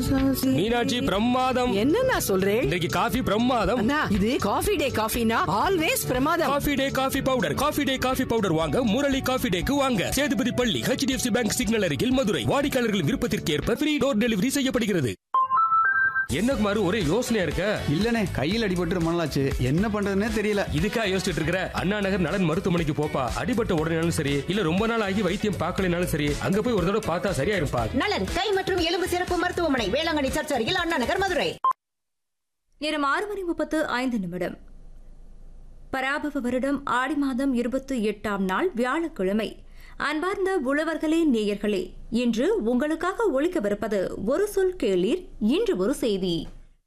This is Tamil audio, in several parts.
மீனாட்சி பிரமாதம் என்னண்ணா சொல்றேன் இன்றைக்கு காஃபி பிரமாதம் அண்ணா இது காஃபி டே காஃபினா ஆல்வேஸ் பிரமாதம் coffee day coffee powder coffee day coffee powder வாங்க முரளி காஃபி டேக்கு வாங்க சேதுபதி பள்ளி ஹெச்டிஎஃப்சி பேங்க் சிக்னல் அருகில் மதுரை வாடிக்கையாளர்களின் விருப்பத்திற்கு ஏற்ப ஃப்ரீ டோர் டெலிவரி செய்யப்படுகிறது என்ன குமாரு ஒரே யோசனையா இருக்க இல்லனே கையில் அடிபட்டு ரொம்ப நாளாச்சு என்ன பண்றதுன்னே தெரியல இதுக்கா யோசிச்சுட்டு இருக்கிற அண்ணா நகர் நலன் மருத்துவமனைக்கு போப்பா அடிபட்ட உடனேனாலும் சரி இல்ல ரொம்ப நாள் ஆகி வைத்தியம் பார்க்கலனாலும் சரி அங்க போய் ஒரு தடவை பார்த்தா சரியா இருப்பா நலன் கை மற்றும் எலும்பு சிறப்பு மருத்துவமனை வேளாங்கண்ணி சர்ச் அருகில் அண்ணா நகர் மதுரை நேரம் ஆறு மணி முப்பத்து ஐந்து நிமிடம் பராபவ வருடம் ஆடி மாதம் இருபத்தி எட்டாம் நாள் வியாழக்கிழமை அன்பார்ந்த உழவர்களே நேயர்களே இன்று உங்களுக்காக ஒழிக்கவிருப்பது ஒரு சொல் கேளீர் இன்று ஒரு செய்தி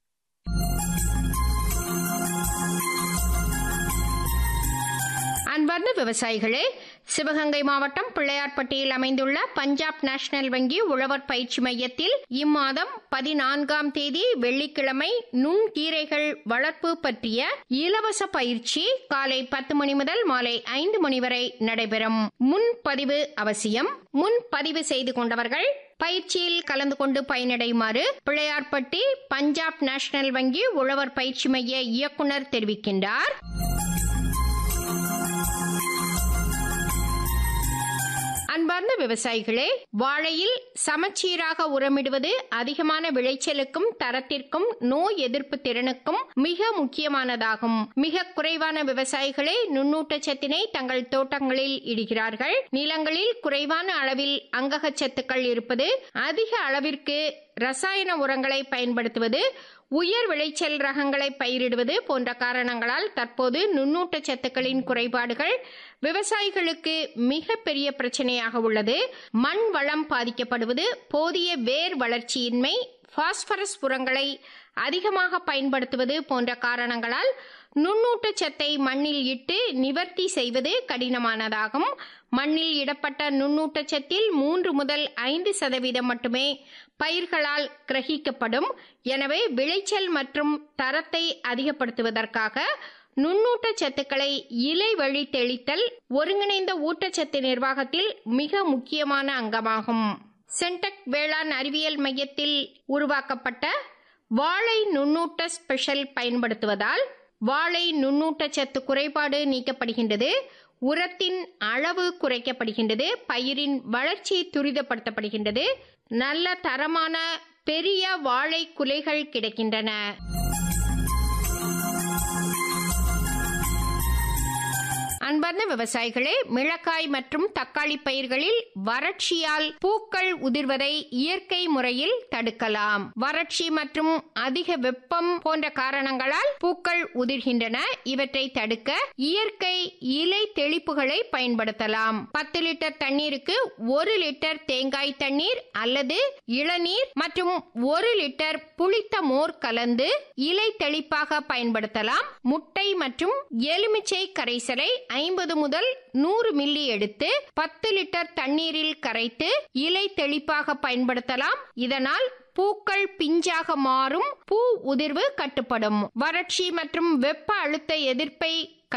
அன்பார்ந்த விவசாயிகளே சிவகங்கை மாவட்டம் பிள்ளையார்பட்டியில் அமைந்துள்ள பஞ்சாப் நேஷனல் வங்கி உழவர் பயிற்சி மையத்தில் இம்மாதம் பதினான்காம் தேதி வெள்ளிக்கிழமை நுண்கீரைகள் வளர்ப்பு பற்றிய இலவச பயிற்சி காலை பத்து மணி முதல் மாலை ஐந்து மணி வரை நடைபெறும் முன்பதிவு அவசியம் முன்பதிவு செய்து கொண்டவர்கள் பயிற்சியில் கலந்து கொண்டு பயனடையுமாறு பிள்ளையார்பட்டி பஞ்சாப் நேஷனல் வங்கி உழவர் பயிற்சி மைய இயக்குனர் தெரிவிக்கின்றார் அன்பார்ந்த விவசாயிகளே வாழையில் சமச்சீராக உரமிடுவது அதிகமான விளைச்சலுக்கும் தரத்திற்கும் நோய் எதிர்ப்பு திறனுக்கும் மிக முக்கியமானதாகும் மிக குறைவான விவசாயிகளே நுண்ணூட்டச்சத்தினை தங்கள் தோட்டங்களில் இடுகிறார்கள் நிலங்களில் குறைவான அளவில் அங்ககச்சத்துக்கள் இருப்பது அதிக அளவிற்கு ரசாயன உரங்களை பயன்படுத்துவது உயர் விளைச்சல் ரகங்களை பயிரிடுவது போன்ற காரணங்களால் தற்போது நுண்ணூட்டச்சத்துக்களின் குறைபாடுகள் விவசாயிகளுக்கு மிக பெரிய பிரச்சனையாக உள்ளது மண் வளம் பாதிக்கப்படுவது போதிய வேர் வளர்ச்சியின்மை பாஸ்பரஸ் உரங்களை அதிகமாக பயன்படுத்துவது போன்ற காரணங்களால் நுண்ணூட்டச்சத்தை மண்ணில் இட்டு நிவர்த்தி செய்வது கடினமானதாகும் மண்ணில் இடப்பட்ட நுண்ணூட்டச்சத்தில் மூன்று முதல் ஐந்து சதவீதம் மட்டுமே பயிர்களால் கிரகிக்கப்படும் எனவே விளைச்சல் மற்றும் தரத்தை அதிகப்படுத்துவதற்காக நுண்ணூட்டச்சத்துக்களை இலை வழி தெளித்தல் ஒருங்கிணைந்த ஊட்டச்சத்து நிர்வாகத்தில் மிக முக்கியமான அங்கமாகும் சென்டெக் வேளாண் அறிவியல் மையத்தில் உருவாக்கப்பட்ட வாழை நுண்ணூட்ட ஸ்பெஷல் பயன்படுத்துவதால் வாழை நுண்ணூட்டச்சத்து குறைபாடு நீக்கப்படுகின்றது உரத்தின் அளவு குறைக்கப்படுகின்றது பயிரின் வளர்ச்சி துரிதப்படுத்தப்படுகின்றது நல்ல தரமான பெரிய வாழை குலைகள் கிடைக்கின்றன அன்பார்ந்த விவசாயிகளே மிளகாய் மற்றும் தக்காளி பயிர்களில் வறட்சியால் பூக்கள் உதிர்வதை இயற்கை முறையில் தடுக்கலாம் வறட்சி மற்றும் அதிக வெப்பம் போன்ற காரணங்களால் பூக்கள் உதிர்கின்றன இவற்றை தடுக்க இயற்கை இலை தெளிப்புகளை பயன்படுத்தலாம் பத்து லிட்டர் தண்ணீருக்கு ஒரு லிட்டர் தேங்காய் தண்ணீர் அல்லது இளநீர் மற்றும் ஒரு லிட்டர் புளித்த மோர் கலந்து இலை தெளிப்பாக பயன்படுத்தலாம் முட்டை மற்றும் எலுமிச்சை கரைசலை ஐம்பது முதல் நூறு மில்லி எடுத்து பத்து லிட்டர் தண்ணீரில் கரைத்து இலை தெளிப்பாக பயன்படுத்தலாம் இதனால் பூக்கள் பிஞ்சாக மாறும் பூ உதிர்வு கட்டுப்படும் வறட்சி மற்றும் வெப்ப அழுத்த எதிர்ப்பை